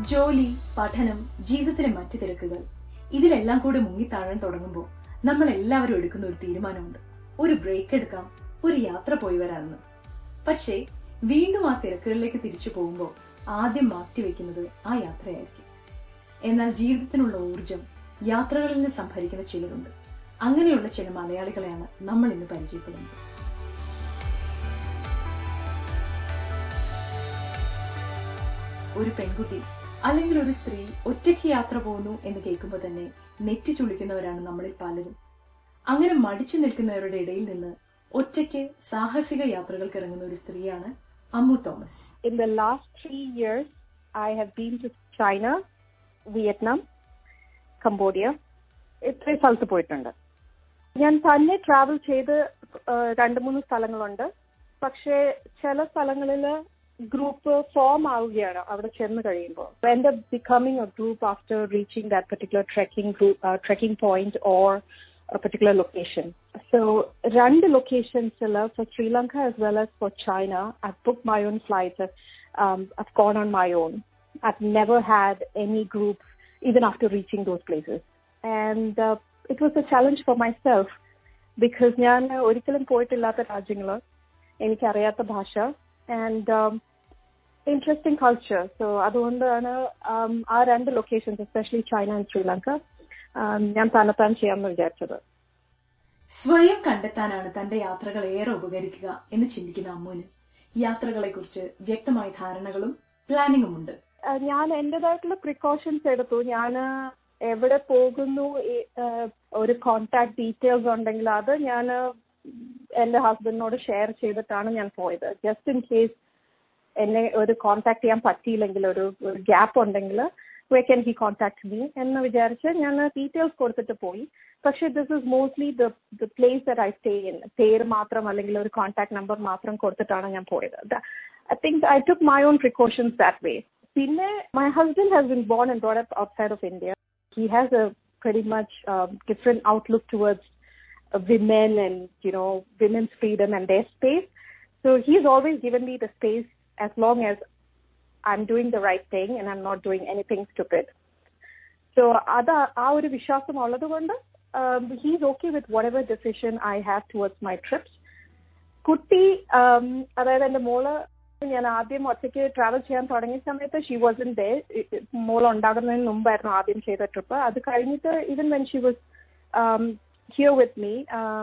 ജോലി പഠനം ജീവിതത്തിലെ മറ്റു തിരക്കുകൾ ഇതിലെല്ലാം കൂടി മുങ്ങിത്താഴാൻ തുടങ്ങുമ്പോൾ നമ്മൾ എല്ലാവരും എടുക്കുന്ന ഒരു തീരുമാനമുണ്ട് ഒരു ബ്രേക്ക് എടുക്കാം ഒരു യാത്ര പോയി വരാമെന്ന് പക്ഷേ വീണ്ടും ആ തിരക്കുകളിലേക്ക് തിരിച്ചു പോകുമ്പോൾ ആദ്യം മാറ്റിവെക്കുന്നത് ആ യാത്രയായിരിക്കും എന്നാൽ ജീവിതത്തിനുള്ള ഊർജം യാത്രകളിൽ നിന്ന് സംഭരിക്കുന്ന ചിലരുണ്ട് അങ്ങനെയുള്ള ചില മലയാളികളെയാണ് നമ്മൾ ഇന്ന് പരിചയപ്പെടുന്നത് ഒരു പെൺകുട്ടി അല്ലെങ്കിൽ ഒരു സ്ത്രീ ഒറ്റയ്ക്ക് യാത്ര പോകുന്നു എന്ന് കേൾക്കുമ്പോൾ തന്നെ നെറ്റി ചുളിക്കുന്നവരാണ് നമ്മളിൽ പലരും അങ്ങനെ മടിച്ചു നിൽക്കുന്നവരുടെ ഇടയിൽ നിന്ന് ഒറ്റയ്ക്ക് സാഹസിക യാത്രകൾക്ക് ഇറങ്ങുന്ന ഒരു സ്ത്രീയാണ് Ammu Thomas In the last three years, I have been to China, Vietnam, Cambodia. ഇത്രയും സ്ഥലത്ത് പോയിട്ടുണ്ട് ഞാൻ തന്നെ ട്രാവൽ ചെയ്ത് ആ, രണ്ട് മൂന്ന് സ്ഥലങ്ങളുണ്ട് പക്ഷേ ചില സ്ഥലങ്ങളിൽ ഗ്രൂപ്പ് ഫോം ആവുകയാണ് അവിടെ ചെന്ന് കഴിയുമ്പോൾ end becoming a group after reaching that particular trekking group trekking point or a particular location. So, രണ്ട് locationsil for Sri Lanka as well as for China, I've booked my own flights. Um, I've gone on my own. I've never had any groups even after reaching those places. And uh, it was a challenge for myself because ഞാൻ ഒരിക്കലും പോയിട്ടില്ലാത്ത രാജ്യങ്ങൾ എനിക്കറിയാത്ത ഭാഷ and interesting culture so അതുകൊണ്ടാണ് um, ആ രണ്ട് locations especially China and Sri Lanka ഞാൻ തന്നെത്താൻ ചെയ്യാമെന്ന് വിചാരിച്ചത് സ്വയം കണ്ടെത്താനാണ് തന്റെ യാത്രകൾ ഏറെ ഉപകരിക്കുക എന്ന് ചിന്തിക്കുന്ന അമ്മുവിന് യാത്രകളെക്കുറിച്ച് വ്യക്തമായ ധാരണകളും പ്ലാനിങ്ങും ഉണ്ട് ആഹ് ഞാൻ എന്റേതായിട്ടുള്ള പ്രിക്കോഷൻസ് എടുത്തു ഞാൻ എവിടെ പോകുന്നു ഈ, ആഹ് ഒരു കോണ്ടാക്ട് ഡീറ്റെയിൽസ് ഉണ്ടെങ്കിൽ അത് ഞാൻ എന്റെ ഹസ്ബൻഡിനോട് ഷെയർ ചെയ്തിട്ടാണ് ഞാൻ പോയത് ജസ്റ്റ് ഇൻ കേസ് എന്നെ ഒരു കോണ്ടാക്ട് ചെയ്യാൻ പറ്റിയില്ലെങ്കിൽ ഒരു ഒരു ഗ്യാപ്പ് ഉണ്ടെങ്കിൽ way can he contact me എന്ന് വിചാരിച്ച് ഞാൻ ഡീറ്റെയിൽസ് കൊടുത്തിട്ട് പോയി പക്ഷേ this is mostly the the place that I stay in പേര് മാത്രം അല്ലെങ്കിൽ ഒരു കോണ്ടാക്ട് നമ്പർ മാത്രം കൊടുത്തിട്ടാണ് ഞാൻ പോയത് I think I took my own precautions that way പിന്നെ my husband has been born and brought up outside of India he has a very much different outlook towards women and you know women's freedom and their space. So he's always given me the space as long as I'm doing the right thing and I'm not doing anything stupid. So അത് ആ ഒരു വിശ്വാസം ഉള്ളത് കൊണ്ട് he's okay with whatever decision I have towards my trips കുട്ടി um, അതായത് എന്റെ മോള് ഞാൻ ആദ്യം ഒറ്റയ്ക്ക് ട്രാവൽ ചെയ്യാൻ തുടങ്ങിയ സമയത്ത് ഷീ വാസൻ ഡേ മോൾ ഉണ്ടാകുന്നതിന് മുമ്പായിരുന്നു ആദ്യം ചെയ്ത ട്രിപ്പ് അത് കഴിഞ്ഞിട്ട് even when she was here with me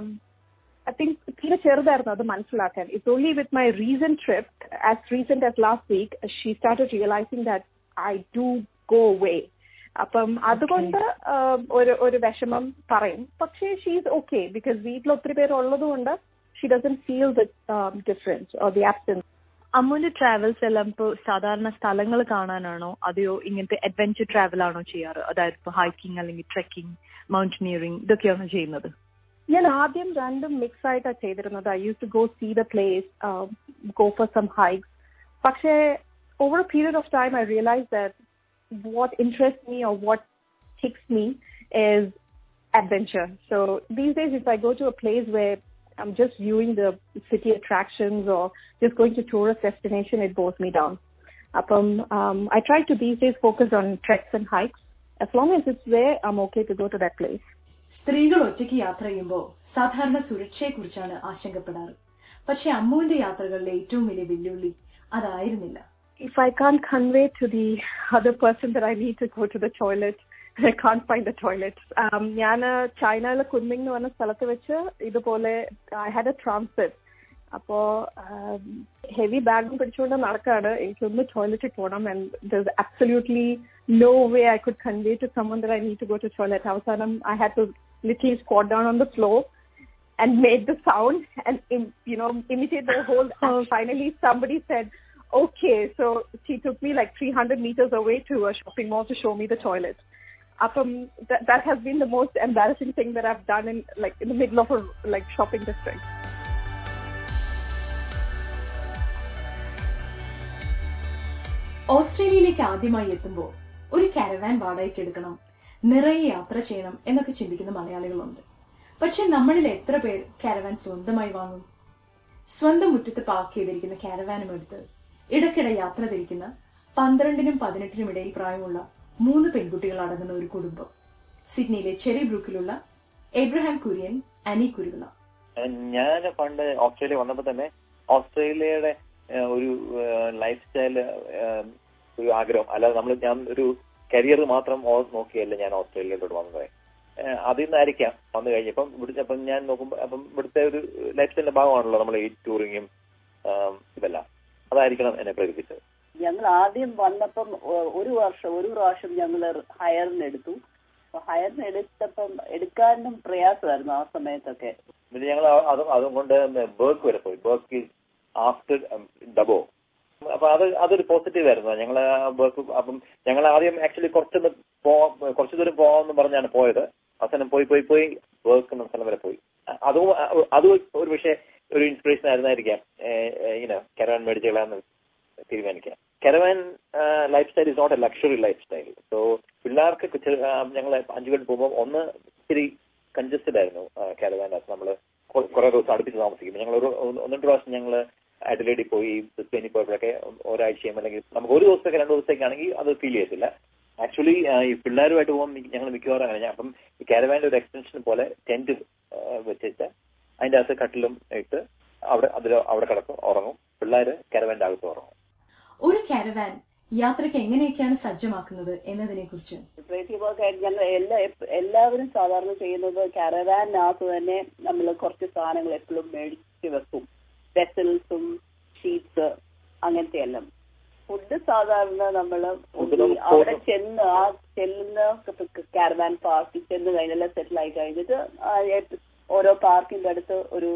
I think തീരെ ചെറുതായിരുന്നു അത് മനസ്സിലാക്കാൻ it's only with my recent trip as recent as last week she start realising that I do go away അപ്പം അതുകൊണ്ട് ആം, ഒരു ഒരു വിഷമം പറയും പക്ഷേ ഷീസ് ഓക്കെ ബിക്കോസ് വീട്ടിൽ ഒത്തിരി പേര് ഉള്ളത് കൊണ്ട് she doesn't feel the difference or the absence അമ്മുവിന്റെ ട്രാവൽസ് എല്ലാം ഇപ്പൊ സാധാരണ സ്ഥലങ്ങൾ കാണാനാണോ അതെയോ ഇങ്ങനത്തെ അഡ്വഞ്ചർ ട്രാവൽ ആണോ ചെയ്യാറ് അതായത് ഇപ്പൊ ഹൈക്കിംഗ് അല്ലെങ്കിൽ ട്രെക്കിംഗ് മൗണ്ടനിയറിംഗ് ഇതൊക്കെയാണോ ചെയ്യുന്നത് ഞാൻ ആദ്യം രണ്ടും മിക്സ് ആയിട്ടാണ് ചെയ്തിരുന്നത് I use to go see the place go for some hikes പക്ഷേ over a period of time I realise that what interest me or what ticks me is adventure. So these days, if I go to a place where I'm just viewing the city attractions or just going to tourist destination, it bores me down. Upon, um, I try to these days focus on treks and hikes. As long as it's there, I'm okay to go to that place. സ്ത്രീകൾ ഒറ്റയ്ക്ക് യാത്ര ചെയ്യുമ്പോൾ സാധാരണ സുരക്ഷയെക്കുറിച്ചാണ് ആശങ്കപ്പെടാറ് പക്ഷെ അമ്മുവിന്റെ യാത്രകളിലെ ഏറ്റവും വലിയ വെല്ലുവിളി അതായിരുന്നില്ല if I can't convey to the other person that I need to go to the toilet, I can't find the toilet. Um, ഞാൻ ചൈനയിലെ കുൻമിങ് എന്ന് പറഞ്ഞ സ്ഥലത്ത് വെച്ച് ഇതുപോലെ ഐ ഹാഡ് എ ട്രാൻസിറ്റ് അപ്പോ ഹെവി ബാഗും പിടിച്ചുകൊണ്ട് നടക്കാണ് എനിക്കൊന്ന് ടോയ്ലറ്റിൽ പോകണം and there absolutely no way I could convey to someone there I need to go to toilet അവസാനം I had to literally squat down on the floor and made the sound and im- you know imitate the whole and finally somebody said okay so she took me like 300 meters away to a shopping mall to show me the toilet um, that, that has been the most embarrassing thing that I've done in like in the middle of a like shopping district. ഓസ്ട്രേലിയയിലേക്ക് ആദ്യമായി എത്തുമ്പോൾ ഒരു caravan വാടകയ്ക്ക് എടുക്കണം നിറയെ യാത്ര ചെയ്യണം എന്നൊക്കെ ചിന്തിക്കുന്ന മലയാളികളുണ്ട് പക്ഷെ നമ്മളിൽ എത്ര പേർ കാരവാൻ സ്വന്തമായി വാങ്ങും സ്വന്തം മുറ്റത്ത് പാർക്ക് ചെയ്തിരിക്കുന്ന കാരവാനും എടുത്ത് ഇടയ്ക്കിടെ യാത്ര തിരിക്കുന്ന പന്ത്രണ്ടിനും പതിനെട്ടിനും ഇടയിൽ പ്രായമുള്ള മൂന്ന് പെൺകുട്ടികൾ അടങ്ങുന്ന ഒരു കുടുംബം സിഡ്നിയിലെ ചെറി ബ്രൂക്കിലുള്ള എബ്രഹാം കുര്യൻ അനി കുരുവിള ഞാൻ പണ്ട് ഓസ്ട്രേലിയ വന്നപ്പോൾ തന്നെ ഓസ്ട്രേലിയയുടെ ഏഹ്, ഒരു ലൈഫ് സ്റ്റൈൽ ഒരു ആഗ്രഹം അല്ലാതെ നമ്മൾ ഞാൻ ഒരു കരിയർ മാത്രം ഓ- നോക്കിയല്ല ഞാൻ ഓസ്ട്രേലിയയിലോട്ട് വന്നത് ഏഹ്, അതിൽ നിന്നായിരിക്കാം വന്നു കഴിഞ്ഞപ്പം ഇവിടുത്തെ അപ്പം ഞാൻ നോക്കുമ്പോൾ അപ്പം ഇവിടുത്തെ ഒരു ലൈഫ് സ്റ്റൈലിന്റെ ഭാഗമാണല്ലോ നമ്മൾ ഈ ടൂറിങ്ങും ഇതെല്ലാം അതായിരിക്കണം എന്നെ പ്രേരിപ്പിച്ചത് ഞങ്ങൾ ആദ്യം വന്നപ്പം ഒ- ഒരു വർഷം ഒരു പ്രാവശ്യം ഞങ്ങൾ ഹയറിന് എടുത്തു അപ്പൊ ഹയറിന് എടുത്തപ്പം എടുക്കാനും പ്രയാസമായിരുന്നു ആ സമയത്തൊക്കെ പിന്നെ ഞങ്ങൾ അതും അതും കൊണ്ട് ബേർക്ക് വരെ പോയി ബേർക്ക് ആഫ്റ്റർ ഡബോ അപ്പൊ അത് അതൊരു പോസിറ്റീവ് ആയിരുന്നു ഞങ്ങൾ ബേർക്ക് അപ്പം ഞങ്ങൾ ആദ്യം ആക്ച്വലി കുറച്ചൊന്ന് പോവാം കുറച്ച് ദൂരം പോവാമെന്ന് പറഞ്ഞാണ് പോയത് അവസാനം പോയി പോയി പോയി ബേർക്ക് എന്ന സ്ഥലം വരെ പോയി അതും അതും ഒരു പക്ഷേ ഒരു ഇൻസ്പിറേഷൻ ആയിരുന്നായിരിക്കാം ഇങ്ങനെ കരവാൻ മേടിച്ചുകളാന്ന് തീരുമാനിക്കാം caravan lifestyle is not a luxury lifestyle so പിള്ളേർക്ക് ഞങ്ങൾ അഞ്ചു പേര് പോകുമ്പോൾ ഒന്ന് ഇത്തിരി കൺജസ്റ്റഡ് ആയിരുന്നു കാരവാൻ നമ്മൾ കുറെ ദിവസം അടുപ്പിച്ച് താമസിക്കും ഞങ്ങൾ ഒരു ഒന്ന് രണ്ട് പ്രാവശ്യം ഞങ്ങൾ അഡലേഡിൽ പോയി സ്പെയിനിൽ പോയപ്പോഴൊക്കെ ഒരാഴ്ചയും അല്ലെങ്കിൽ നമുക്ക് ഒരു ദിവസത്തേക്ക് രണ്ട് ദിവസത്തേക്കാണെങ്കിൽ അത് ഫീൽ ചെയ്യത്തില്ല ആക്ച്വലി ഈ പിള്ളേരുമായിട്ട് പോകുമ്പോൾ ഞങ്ങൾ മിക്കവാറും അങ്ങനെ അപ്പം ഈ കാരവാൻ്റെ ഒരു എക്സ്റ്റൻഷൻ പോലെ ടെന്റ് വെച്ചിട്ട് അതിന്റെ അകത്ത് കട്ടിലും ഇട്ട് അവിടെ അതിൽ അവിടെ കിടക്കും ഉറങ്ങും പിള്ളേർ കാരവാൻ്റെ അകത്ത് ഉറങ്ങും ഒരു കാരവാൻ യാത്രയ്ക്ക് എങ്ങനെയൊക്കെയാണ് സജ്ജമാക്കുന്നത് എന്നതിനെ കുറിച്ച് പ്രേറ്റി വർക്കായിട്ട് ഞങ്ങൾ എല്ലാ എപ്പ- എല്ലാവരും സാധാരണ ചെയ്യുന്നത് കാരവാനകത്ത് തന്നെ നമ്മൾ കുറച്ച് സാധനങ്ങൾ എപ്പോഴും മേടിച്ച് വെക്കും വെസൽസും ഷീറ്റ്സ് അങ്ങനത്തെ എല്ലാം ഫുഡ് സാധാരണ നമ്മൾ Food നമുക്ക് അവിടെ പോകും. ചെന്ന് ആ ചെല്ലുന്ന കാരവാൻ പാർക്കിൽ ചെന്ന് കഴിഞ്ഞെല്ലാം സെറ്റിൽ ആയി കഴിഞ്ഞിട്ട് ആ ഏ- ഓരോ പാർക്കിന്റെ അടുത്ത് ഒരു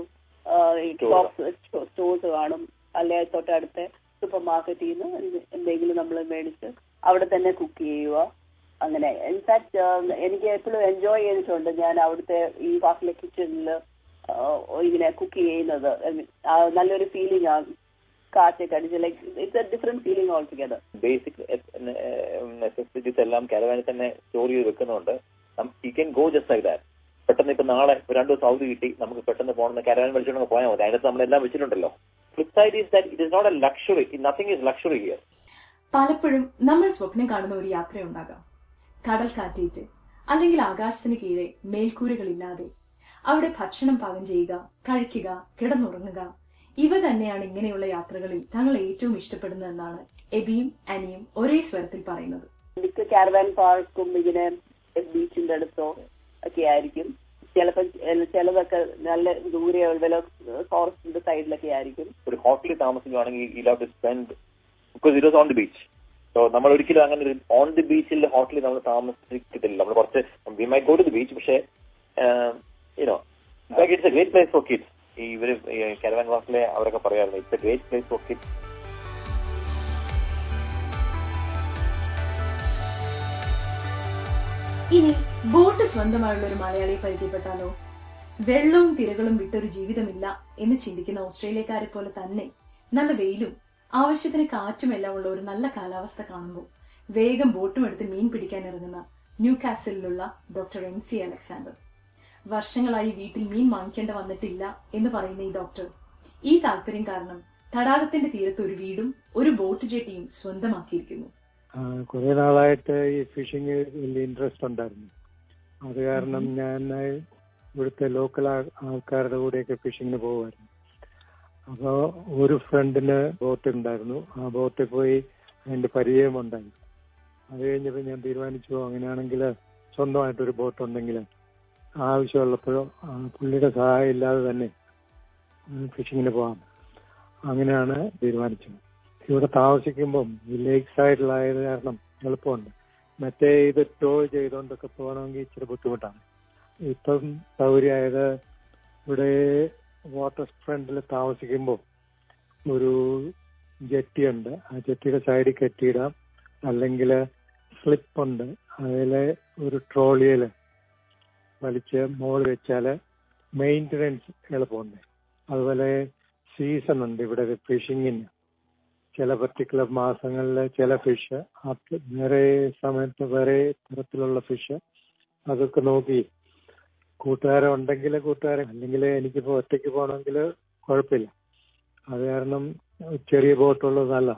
Store. സ്റ്റോഴ്സ് കാണും അല്ലെ തൊട്ടടുത്ത സൂപ്പർ മാർക്കറ്റിൽ നിന്ന് എന്ത് എന്തെങ്കിലും നമ്മൾ മേടിച്ച് അവിടെ തന്നെ കുക്ക് ചെയ്യുക അങ്ങനെ ഇൻഫാക്ട് എനിക്ക് എപ്പോഴും എൻജോയ് ചെയ്തിട്ടുണ്ട് ഞാൻ അവിടുത്തെ ഈ വാക്കിലെ കിച്ചണിൽ ഇങ്ങനെ കുക്ക് ചെയ്യുന്നത് ആ, നല്ലൊരു ഫീലിംഗ് ആണ് കാറ്റൊക്കെ അടിച്ച് like it's a different feeling all together basic necessities എല്ലാം കാരവാനിൽ തന്നെ സ്റ്റോർ ചെയ്ത് വെക്കുന്നുണ്ട് you can go just like that പെട്ടെന്ന് ഇപ്പൊ നാളെ ഒരു രണ്ട് ദിവസം അവധി കിട്ടി നമുക്ക് പെട്ടെന്ന് പോകണമെന്ന് കാരവാൻ വിളിച്ചുകൊണ്ട് പോയാൽ മതി അതിനകത്ത് നമ്മളെല്ലാം വെച്ചിട്ടുണ്ടല്ലോ flip side is that it is not a luxury nothing is luxury here പലപ്പോഴും നമ്മൾ സ്വപ്നം കാണുന്ന ഒരു യാത്രയുണ്ടാകാം കടൽ കാറ്റേറ്റ് അല്ലെങ്കിൽ ആകാശത്തിന് കീഴെ മേൽക്കൂരകളില്ലാതെ അവിടെ ഭക്ഷണം പാകം ചെയ്യുക കഴിക്കുക കിടന്നുറങ്ങുക ഇവ തന്നെയാണ് ഇങ്ങനെയുള്ള യാത്രകളിൽ തങ്ങൾ ഏറ്റവും ഇഷ്ടപ്പെടുന്നതെന്നാണ് എബിയും അനിയും ഒരേ സ്വരത്തിൽ പറയുന്നത് മിക്ക കാരവാൻ പാർക്കും ഇങ്ങനെ ബീച്ചിന്റെ അടുത്തോ ഒക്കെ ആയിരിക്കും ചിലപ്പോൾ ചിലതൊക്കെ നല്ല ദൂരെ വല്ല ഫോറസ്റ്റിന്റെ സൈഡിലൊക്കെ ആയിരിക്കും ഒരു ഹോട്ടലിൽ താമസിക്കുകയാണെങ്കിൽ you have to spend because it was on the beach so നമ്മൾ ഒരിക്കലും അങ്ങനെ ഒരു ഓൺ ദി ബീച്ചിൽ ഹോട്ടലിൽ നമ്മൾ താമസിക്കത്തില്ല നമ്മൾ കുറച്ച് we may go to the beach പക്ഷേ you know it's a great place for kids ഈ ഇവര് കരവാൻ ക്ലാസ്സിലെ അവരൊക്കെ പറയാറുണ്ട് it's a great place for kids ഇനി ബോട്ട് സ്വന്തമായുള്ള ഒരു മലയാളിയെ പരിചയപ്പെട്ടാലോ വെള്ളവും തിരകളും വിട്ടൊരു ജീവിതമില്ല എന്ന് ചിന്തിക്കുന്ന ഓസ്ട്രേലിയക്കാരെ പോലെ തന്നെ നല്ല വെയിലും ആവശ്യത്തിന് കാറ്റുമെല്ലാം ഉള്ള ഒരു നല്ല കാലാവസ്ഥ കാണുമ്പോൾ വേഗം ബോട്ടും എടുത്ത് മീൻ പിടിക്കാൻ ഇറങ്ങുന്ന ന്യൂ കാസലിലുള്ള ഡോക്ടർ എം സി അലക്സാണ്ടർ വർഷങ്ങളായി വീട്ടിൽ മീൻ വാങ്ങിക്കേണ്ട വന്നിട്ടില്ല എന്ന് പറയുന്ന ഈ ഡോക്ടർ ഈ താല്പര്യം കാരണം തടാകത്തിന്റെ തീരത്ത് ഒരു വീടും ഒരു ബോട്ട് ജെട്ടിയും സ്വന്തമാക്കിയിരിക്കുന്നു കുറെ നാളായിട്ട് ഈ ഫിഷിങ് വലിയ ഇൻട്രസ്റ്റ് ഉണ്ടായിരുന്നു അത് കാരണം ഞാൻ ഇവിടുത്തെ ലോക്കൽ ആൾക്കാരുടെ കൂടെയൊക്കെ ഫിഷിങ്ങിന് പോകുമായിരുന്നു അപ്പോ ഒരു ഫ്രണ്ടിന് ബോട്ട് ഉണ്ടായിരുന്നു ആ ബോട്ടിൽ പോയി അതിന്റെ പരിചയമുണ്ടായി അത് കഴിഞ്ഞപ്പോൾ ഞാൻ തീരുമാനിച്ചു അങ്ങനെയാണെങ്കിൽ സ്വന്തമായിട്ടൊരു ബോട്ട് ഉണ്ടെങ്കിൽ ആവശ്യമുള്ളപ്പോഴോ ആ പുള്ളിയുടെ സഹായം ഇല്ലാതെ തന്നെ ഫിഷിങ്ങിന് പോകാം അങ്ങനെയാണ് തീരുമാനിച്ചത് ഇവിടെ താമസിക്കുമ്പം ഈ ലേക്ക് സൈഡിലായത് കാരണം എളുപ്പമുണ്ട് മറ്റേ ഇത് ടോ ചെയ്തുകൊണ്ടൊക്കെ പോകണമെങ്കിൽ ഇച്ചിരി ബുദ്ധിമുട്ടാണ് ഇപ്പം സൗകര്യമായത് ഇവിടെ വാട്ടർ ഫ്രണ്ടിൽ താമസിക്കുമ്പോൾ ഒരു ജെട്ടിയുണ്ട് ആ ജെട്ടിയുടെ സൈഡിൽ കെട്ടിയിടാം അല്ലെങ്കിൽ സ്ലിപ്പുണ്ട് അതിലെ ഒരു ട്രോളിയിൽ വലിച്ച് മോൾ വെച്ചാൽ മെയിൻ്റനൻസ് എളുപ്പമുണ്ട് അതുപോലെ സീസൺ ഉണ്ട് ഇവിടെ ഫിഷിങ്ങിന് ചില പർട്ടിക്കുലർ മാസങ്ങളിൽ ചില ഫിഷ് വേറെ സമയത്ത് വേറെ തരത്തിലുള്ള ഫിഷ് അതൊക്കെ നോക്കി കൂട്ടുകാരെ ഉണ്ടെങ്കിൽ കൂട്ടുകാരെ അല്ലെങ്കിൽ എനിക്കിപ്പോ ഒറ്റയ്ക്ക് പോകണമെങ്കിൽ കുഴപ്പമില്ല അത് കാരണം ചെറിയ ബോട്ടുള്ളത് നല്ല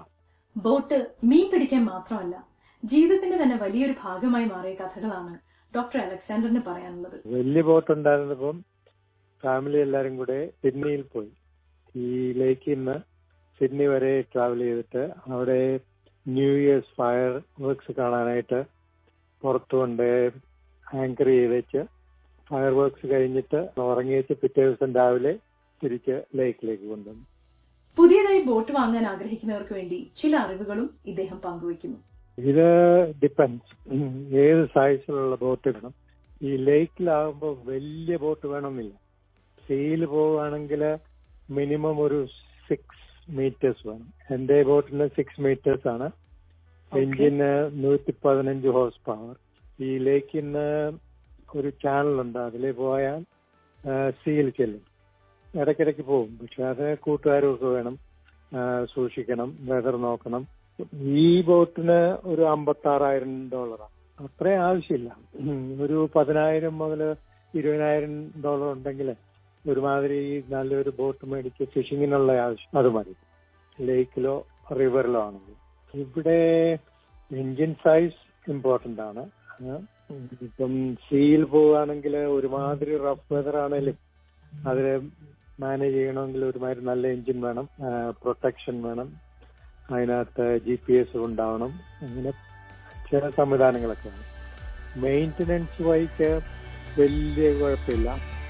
ബോട്ട് മീൻ പിടിക്കാൻ മാത്രമല്ല ജീവിതത്തിന്റെ തന്നെ വലിയൊരു ഭാഗമായി മാറിയ കഥകളാണ് ഡോക്ടർ അലക്സാണ്ടറിന് പറയാനുള്ളത് വലിയ ബോട്ട് ഉണ്ടായിരുന്നപ്പം ഫാമിലി എല്ലാരും കൂടെ സിഡ്നിയിൽ പോയി ഈ ലേക്കിൽ നിന്ന് സിഡ്നി വരെ ട്രാവൽ ചെയ്തിട്ട് അവിടെ ന്യൂ ഇയേഴ്സ് ഫയർ വർക്ക്സ് കാണാനായിട്ട് പുറത്തു കൊണ്ട് ആങ്കർ ചെയ്ത് വെച്ച് ഫയർ വർക്ക്സ് കഴിഞ്ഞിട്ട് ഉറങ്ങി വെച്ച് പിറ്റേ ദിവസം രാവിലെ തിരിച്ച് ലേക്കിലേക്ക് കൊണ്ടുവന്നു പുതിയതായി ബോട്ട് വാങ്ങാൻ ആഗ്രഹിക്കുന്നവർക്ക് വേണ്ടി ചില അറിവുകളും ഇദ്ദേഹം പങ്കുവയ്ക്കുന്നു ഇത് ഡിപ്പെൻസ് ഏത് സൈസിലുള്ള ബോട്ട് വേണം ഈ ലേക്കിലാകുമ്പോൾ വലിയ ബോട്ട് വേണമെന്നില്ല സീയിൽ പോവുകയാണെങ്കിൽ മിനിമം ഒരു സിക്സ് മീറ്റേഴ്സ് വേണം എന്റെ ബോട്ടിന് സിക്സ് മീറ്റേഴ്സ് ആണ് എഞ്ചിന് നൂറ്റി പതിനഞ്ച് ഹോഴ്സ് പവർ ഈ ലേക്കിന് ഒരു ചാനലുണ്ട് അതിൽ പോയാൽ സീൽ ചെല്ലും ഇടയ്ക്കിടയ്ക്ക് പോകും പക്ഷെ അത് കൂട്ടുകാരും ഒക്കെ വേണം ആ, സൂക്ഷിക്കണം വെതർ നോക്കണം ഈ ബോട്ടിന് ഒരു അമ്പത്തി ആറായിരം ഡോളറാണ് അത്രേ ആവശ്യമില്ല ഉം, ഒരു പതിനായിരം മുതൽ ഇരുപതിനായിരം ഡോളർ ഉണ്ടെങ്കിൽ ഒരുമാതിരി നല്ലൊരു ബോട്ട് മേടിച്ച് ഫിഷിങ്ങിനുള്ള ആവശ്യം അത് മതി ലേക്കിലോ റിവറിലോ ആണെങ്കിൽ ഇവിടെ എഞ്ചിൻ സൈസ് ഇമ്പോർട്ടന്റ് ആണ് ആ, ഇപ്പം സീയിൽ പോവുകയാണെങ്കിൽ ഒരുമാതിരി റഫ് വെതർ ആണെങ്കിലും അതിന് മാനേജ് ചെയ്യണമെങ്കിൽ ഒരുമാതിരി നല്ല എഞ്ചിൻ വേണം പ്രൊട്ടക്ഷൻ വേണം അതിനകത്ത് ജി പി എസ് ഉണ്ടാവണം അങ്ങനെ ചില സംവിധാനങ്ങളൊക്കെ ആണ് മെയിൻ്റനൻസ് വൈക്ക് വലിയ കുഴപ്പമില്ല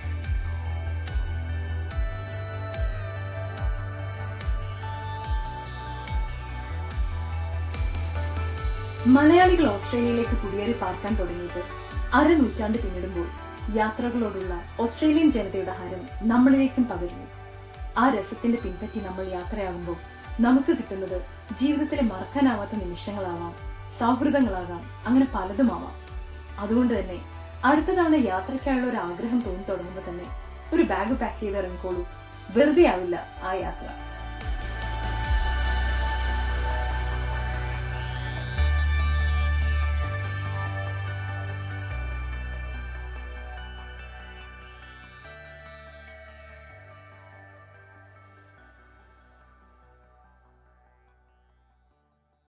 മലയാളികൾ ഓസ്ട്രേലിയയിലേക്ക് കുടിയേറി പാർക്കാൻ തുടങ്ങിയിട്ട് അരനൂറ്റാണ്ട് പിന്നിടുമ്പോൾ യാത്രകളോടുള്ള ഓസ്ട്രേലിയൻ ജനതയുടെ ഹരം നമ്മളിലേക്കും പകരുന്നു ആ രസത്തിന്റെ പിൻപറ്റി നമ്മൾ യാത്രയാകുമ്പോൾ നമുക്ക് കിട്ടുന്നത് ജീവിതത്തിലെ മറക്കാനാവാത്ത നിമിഷങ്ങളാവാം സൗഹൃദങ്ങളാകാം അങ്ങനെ പലതുമാവാം അതുകൊണ്ട് തന്നെ അടുത്ത തവണ യാത്രയ്ക്കായുള്ള ഒരു ആഗ്രഹം തോന്നി തുടങ്ങുമ്പോൾ തന്നെ ഒരു ബാഗ് പാക്ക് ചെയ്ത് ഇറങ്ങിക്കോളൂ വെറുതെ ആവില്ല ആ യാത്ര